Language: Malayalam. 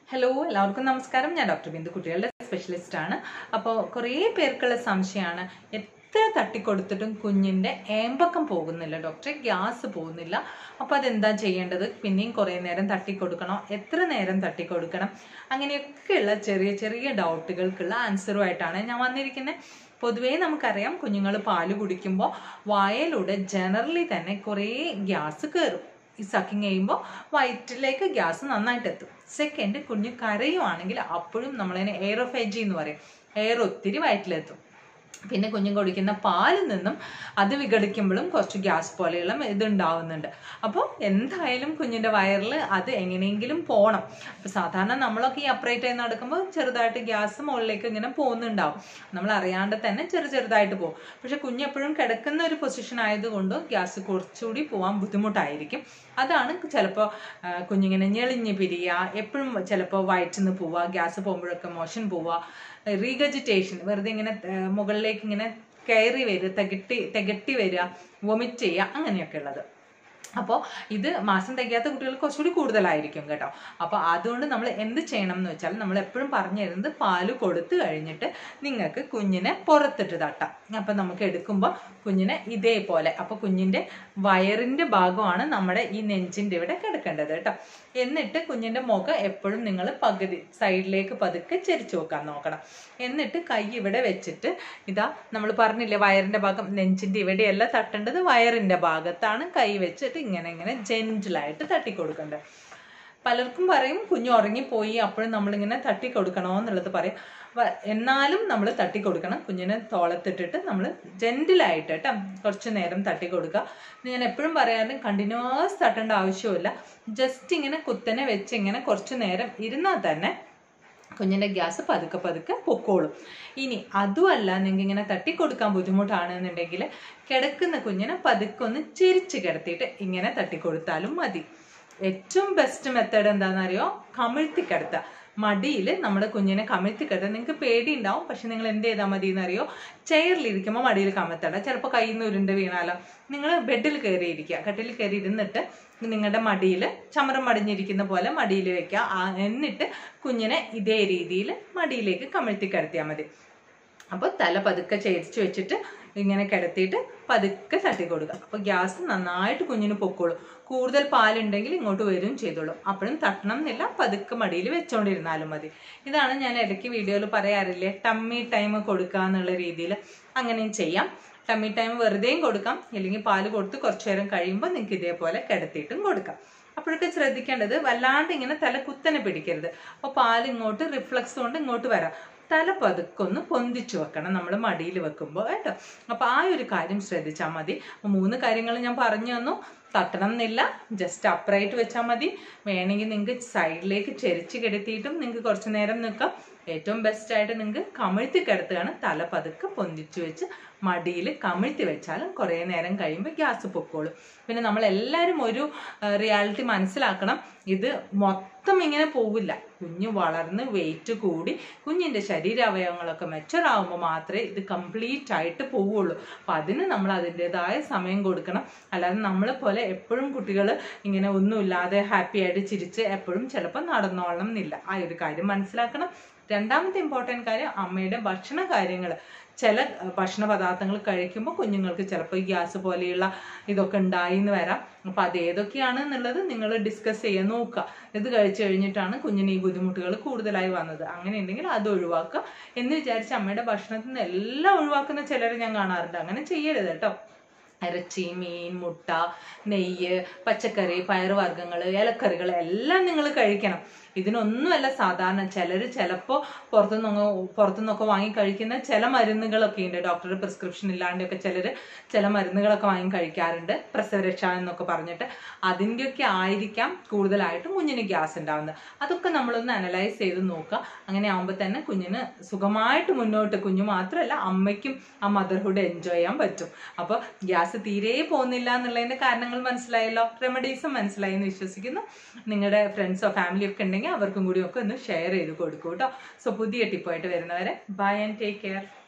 ഹലോ എല്ലാവർക്കും നമസ്കാരം ഞാൻ ഡോക്ടർ ബിന്ദു കുട്ടികളുടെ സ്പെഷ്യലിസ്റ്റ് ആണ് അപ്പോൾ കുറേ പേർക്കുള്ള സംശയമാണ് എത്ര തട്ടിക്കൊടുത്തിട്ടും കുഞ്ഞിൻ്റെ ഏമ്പക്കം പോകുന്നില്ല ഡോക്ടറെ ഗ്യാസ് പോകുന്നില്ല അപ്പോൾ അതെന്താ ചെയ്യേണ്ടത് പിന്നെയും കുറേ നേരം തട്ടിക്കൊടുക്കണോ എത്ര നേരം തട്ടിക്കൊടുക്കണം അങ്ങനെയൊക്കെയുള്ള ചെറിയ ചെറിയ ഡൗട്ടുകൾക്കുള്ള ആൻസറുമായിട്ടാണ് ഞാൻ വന്നിരിക്കുന്നത് പൊതുവേ നമുക്കറിയാം കുഞ്ഞുങ്ങൾ പാല് കുടിക്കുമ്പോൾ വായയിലൂടെ ജനറലി തന്നെ കുറേ ഗ്യാസ് കയറും ഈ സക്കിങ് ചെയ്യുമ്പോൾ വയറ്റിലേക്ക് ഗ്യാസ് നന്നായിട്ട് എത്തും സെക്കൻഡ് കുഞ്ഞ് കരയുവാണെങ്കിൽ അപ്പോഴും നമ്മളതിനെ എയറോഫേജി എന്ന് പറയും എയർ ഒത്തിരി വയറ്റിലെത്തും പിന്നെ കുഞ്ഞു കുടിക്കുന്ന പാലിൽ നിന്നും അത് വിഘടിക്കുമ്പോഴും കുറച്ച് ഗ്യാസ് പോലെയുള്ള ഇത് ഉണ്ടാവുന്നുണ്ട് അപ്പോൾ എന്തായാലും കുഞ്ഞിൻ്റെ വയറിൽ അത് എങ്ങനെയെങ്കിലും പോകണം അപ്പോൾ സാധാരണ നമ്മളൊക്കെ ഈ അപ്രൈറ്റ് ചെയ്ത് നടക്കുമ്പോൾ ചെറുതായിട്ട് ഗ്യാസ് മുകളിലേക്ക് ഇങ്ങനെ പോകുന്നുണ്ടാവും നമ്മൾ അറിയാണ്ട് തന്നെ ചെറു ചെറുതായിട്ട് പോകും പക്ഷെ കുഞ്ഞ് എപ്പോഴും കിടക്കുന്ന ഒരു പൊസിഷൻ ആയതുകൊണ്ട് ഗ്യാസ് കുറച്ചുകൂടി പോകാൻ ബുദ്ധിമുട്ടായിരിക്കും അതാണ് ചിലപ്പോൾ കുഞ്ഞിങ്ങനെ ഞെളിഞ്ഞ് പിരിയുക എപ്പോഴും ചിലപ്പോൾ വയറ്റിൽ നിന്ന് പോവുക ഗ്യാസ് പോകുമ്പോഴൊക്കെ മോഷൻ പോവുക റീഗജിറ്റേഷൻ വെറുതെ ഇങ്ങനെ ഏർ മുകളിലേക്ക് ഇങ്ങനെ കയറി വരിക തികട്ടി തികട്ടി വരിക വൊമിറ്റ് ചെയ്യുക അങ്ങനെയൊക്കെ ഉള്ളത് അപ്പോൾ ഇത് മാസം തികയാത്ത കുട്ടികൾ കുറച്ചുകൂടി കൂടുതലായിരിക്കും കേട്ടോ അപ്പോൾ അതുകൊണ്ട് നമ്മൾ എന്ത് ചെയ്യണം എന്ന് വെച്ചാൽ നമ്മൾ എപ്പോഴും പറഞ്ഞു തരുന്നത് പാല് കൊടുത്തു കഴിഞ്ഞിട്ട് നിങ്ങൾക്ക് കുഞ്ഞിനെ പുറത്തിട്ട് തട്ടാം അപ്പം നമുക്ക് എടുക്കുമ്പോൾ കുഞ്ഞിനെ ഇതേപോലെ അപ്പോൾ കുഞ്ഞിൻ്റെ വയറിൻ്റെ ഭാഗമാണ് നമ്മുടെ ഈ നെഞ്ചിൻ്റെ ഇവിടെ കിടക്കേണ്ടത് കേട്ടോ എന്നിട്ട് കുഞ്ഞിൻ്റെ മുഖം എപ്പോഴും നിങ്ങൾ പകുതി സൈഡിലേക്ക് പതുക്കെ ചെരിച്ചു വെക്കാൻ നോക്കണം എന്നിട്ട് കൈ ഇവിടെ വെച്ചിട്ട് ഇതാ നമ്മൾ പറഞ്ഞില്ലേ വയറിൻ്റെ ഭാഗം നെഞ്ചിൻ്റെ ഇവിടെയല്ല തട്ടേണ്ടത് വയറിൻ്റെ ഭാഗത്താണ് കൈ വെച്ചിട്ട് ഇങ്ങനെ ഇങ്ങനെ ജെൻറ്റിലായിട്ട് തട്ടി കൊടുക്കേണ്ടത് പലർക്കും പറയും കുഞ്ഞ് ഉറങ്ങിപ്പോയി അപ്പോഴും നമ്മളിങ്ങനെ തട്ടി കൊടുക്കണോ എന്നുള്ളത് പറയും വ- എന്നാലും നമ്മൾ തട്ടി കൊടുക്കണം കുഞ്ഞിനെ തോളത്തിട്ടിട്ട് നമ്മൾ ജെൻറ്റിലായിട്ട് കേട്ടോ കുറച്ച് നേരം തട്ടി കൊടുക്കുക ഇത് ഞാൻ എപ്പോഴും പറയാറുണ്ട് കണ്ടിന്യൂസ് തട്ടേണ്ട ആവശ്യമില്ല ജസ്റ്റ് ഇങ്ങനെ കുത്തനെ വെച്ച് ഇങ്ങനെ കുറച്ച് നേരം ഇരുന്നാൽ തന്നെ കുഞ്ഞിൻ്റെ ഗ്യാസ് പതുക്കെ പതുക്കെ പൊക്കോളും ഇനി അതുമല്ല നിങ്ങൾക്ക് ഇങ്ങനെ തട്ടിക്കൊടുക്കാൻ ബുദ്ധിമുട്ടാണെന്നുണ്ടെങ്കിൽ കിടക്കുന്ന കുഞ്ഞിനെ പതുക്കെ ഒന്ന് ചിരിച്ച് കിടത്തിയിട്ട് ഇങ്ങനെ തട്ടിക്കൊടുത്താലും മതി ഏറ്റവും ബെസ്റ്റ് മെത്തേഡ് എന്താണെന്നറിയോ കമിഴ്ത്തി കിടത്തുക മടിയിൽ നമ്മുടെ കുഞ്ഞിനെ കമിഴ്ത്തി കിടത്തുക നിങ്ങൾക്ക് പേടി ഉണ്ടാവും പക്ഷെ നിങ്ങൾ എന്ത് ചെയ്താൽ മതി എന്നറിയോ ചെയറിലിരിക്കുമ്പോൾ മടിയിൽ കമത്തണ്ട ചിലപ്പോൾ കയ്യിൽ നിന്ന് ഉരുണ്ട് വീണാലോ നിങ്ങൾ ബെഡിൽ കയറിയിരിക്കുക കട്ടിൽ കയറി ഇരുന്നിട്ട് നിങ്ങളുടെ മടിയിൽ ചമരം മടിഞ്ഞിരിക്കുന്ന പോലെ മടിയിൽ വെക്കുക ആ- എന്നിട്ട് കുഞ്ഞിനെ ഇതേ രീതിയിൽ മടിയിലേക്ക് കമിഴ്ത്തി കിടത്തിയാൽ മതി അപ്പോൾ തല പതുക്കെ ചേരിച്ച് വെച്ചിട്ട് ഇങ്ങനെ കിടത്തിയിട്ട് പതുക്കെ തട്ടി കൊടുക്കുക അപ്പോൾ ഗ്യാസ് നന്നായിട്ട് കുഞ്ഞിന് പൊക്കോളും കൂടുതൽ പാലുണ്ടെങ്കിൽ ഇങ്ങോട്ട് വരും ചെയ്തോളൂ അപ്പോഴും തട്ടണം എന്നില്ല പതുക്കെ മടിയിൽ വെച്ചോണ്ടിരുന്നാലും മതി ഇതാണ് ഞാൻ ഇടയ്ക്ക് വീഡിയോയിൽ പറയാറില്ലേ ടമ്മി ടൈം കൊടുക്കുക എന്നുള്ള രീതിയിൽ അങ്ങനെയും ചെയ്യാം ടമ്മി ടൈം വെറുതെയും കൊടുക്കാം അല്ലെങ്കിൽ പാല് കൊടുത്ത് കുറച്ചു നേരം കഴിയുമ്പോൾ നിങ്ങൾക്ക് ഇതേപോലെ കിടത്തിയിട്ടും കൊടുക്കാം അപ്പോഴൊക്കെ ശ്രദ്ധിക്കേണ്ടത് വല്ലാണ്ട് ഇങ്ങനെ തല കുത്തനെ പിടിക്കരുത് അപ്പോൾ പാൽ ഇങ്ങോട്ട് റിഫ്ലക്സ് കൊണ്ട് ഇങ്ങോട്ട് വരാം തല പതുക്കൊന്ന് പൊന്തിച്ചു വെക്കണം നമ്മൾ മടിയിൽ വെക്കുമ്പോൾ കേട്ടോ അപ്പോൾ ആ ഒരു കാര്യം ശ്രദ്ധിച്ചാൽ മതി അപ്പോൾ മൂന്ന് കാര്യങ്ങൾ ഞാൻ പറഞ്ഞു തന്നു തട്ടണം എന്നില്ല ജസ്റ്റ് അപ്രൈറ്റ് വെച്ചാൽ മതി വേണമെങ്കിൽ നിങ്ങൾക്ക് സൈഡിലേക്ക് ചെരിച്ച് കിടത്തിയിട്ടും നിങ്ങൾക്ക് കുറച്ച് നേരം നിൽക്കാം ഏറ്റവും ബെസ്റ്റ് ആയിട്ട് നിങ്ങൾക്ക് കമിഴ്ത്തി കിടത്തുകയാണ് തല പതുക്കെ പൊന്തിച്ചു വെച്ച് മടിയിൽ കമിഴ്ത്തി വെച്ചാലും കുറേ നേരം കഴിയുമ്പോൾ ഗ്യാസ് പൊക്കോളും പിന്നെ നമ്മൾ എല്ലാവരും ഒരു റിയാലിറ്റി മനസ്സിലാക്കണം ഇത് മൊത്തം ഇങ്ങനെ പോവില്ല കുഞ്ഞ് വളർന്ന് വെയിറ്റ് കൂടി കുഞ്ഞിൻ്റെ ശരീരാവയവങ്ങളൊക്കെ മെച്ചറാവുമ്പോൾ മാത്രമേ ഇത് കംപ്ലീറ്റ് ആയിട്ട് പോവുള്ളൂ അപ്പം അതിന് നമ്മൾ അതിൻ്റെതായ സമയം കൊടുക്കണം അല്ലാതെ നമ്മളെ പോലെ എപ്പോഴും കുട്ടികൾ ഇങ്ങനെ ഒന്നുമില്ലാതെ ഹാപ്പി ആയിട്ട് ചിരിച്ച് എപ്പോഴും ചിലപ്പോൾ നടന്നോളണം എന്നില്ല ആ ഒരു കാര്യം മനസ്സിലാക്കണം രണ്ടാമത്തെ ഇമ്പോർട്ടൻറ്റ് കാര്യം അമ്മയുടെ ഭക്ഷണ കാര്യങ്ങൾ ചില അഹ്, ഭക്ഷണ പദാർത്ഥങ്ങൾ കഴിക്കുമ്പോൾ കുഞ്ഞുങ്ങൾക്ക് ചിലപ്പോൾ ഗ്യാസ് പോലെയുള്ള ഇതൊക്കെ ഉണ്ടായി എന്ന് വരാം അപ്പം അത് ഏതൊക്കെയാണ് എന്നുള്ളത് നിങ്ങൾ ഡിസ്കസ് ചെയ്യാൻ നോക്കുക ഇത് കഴിച്ചു കഴിഞ്ഞിട്ടാണ് കുഞ്ഞിന് ഈ ബുദ്ധിമുട്ടുകൾ കൂടുതലായി വന്നത് അങ്ങനെ ഉണ്ടെങ്കിൽ അത് ഒഴിവാക്കുക എന്ന് വിചാരിച്ച് അമ്മയുടെ ഭക്ഷണത്തിൽ നിന്ന് എല്ലാം ഒഴിവാക്കുന്ന ചിലരെ ഞാൻ കാണാറുണ്ട് അങ്ങനെ ചെയ്യരുത് കേട്ടോ ഇറച്ചി മീൻ മുട്ട നെയ്യ് പച്ചക്കറി പയറുവർഗ്ഗങ്ങൾ ഇലക്കറികൾ എല്ലാം നിങ്ങൾ കഴിക്കണം ഇതിനൊന്നുമല്ല സാധാരണ ചിലർ ചിലപ്പോൾ പുറത്തുനിന്നൊക്കെ പുറത്തുനിന്നൊക്കെ വാങ്ങി കഴിക്കുന്ന ചില മരുന്നുകളൊക്കെ ഉണ്ട് ഡോക്ടറുടെ പ്രിസ്ക്രിപ്ഷൻ ഇല്ലാണ്ടൊക്കെ ചിലർ ചില മരുന്നുകളൊക്കെ വാങ്ങി കഴിക്കാറുണ്ട് പ്രസവരക്ഷ എന്നൊക്കെ പറഞ്ഞിട്ട് അതിൻ്റെയൊക്കെ ആയിരിക്കാം കൂടുതലായിട്ടും കുഞ്ഞിന് ഗ്യാസ് ഉണ്ടാവുന്നത് അതൊക്കെ നമ്മളൊന്ന് അനലൈസ് ചെയ്ത് നോക്കുക അങ്ങനെ ആകുമ്പോൾ തന്നെ കുഞ്ഞിന് സുഖമായിട്ട് മുന്നോട്ട് കുഞ്ഞു മാത്രമല്ല അമ്മയ്ക്കും ആ മദർഹുഡ് എൻജോയ് ചെയ്യാൻ പറ്റും അപ്പോൾ ഗ്യാസ് തീരെ പോകുന്നില്ല എന്നുള്ളതിന്റെ കാരണങ്ങൾ മനസ്സിലായല്ലോ റെമഡീസും മനസ്സിലായി എന്ന് വിശ്വസിക്കുന്നു നിങ്ങളുടെ ഫ്രണ്ട്സോ ഫാമിലിയോ ഒക്കെ ഉണ്ടെങ്കിൽ അവർക്കും കൂടി ഒക്കെ ഒന്ന് ഷെയർ ചെയ്ത് കൊടുക്കൂ കേട്ടോ സോ പുതിയ ടിപ്പായിട്ട് വരുന്നവരെ ബൈ ആൻഡ് ടേക്ക് കെയർ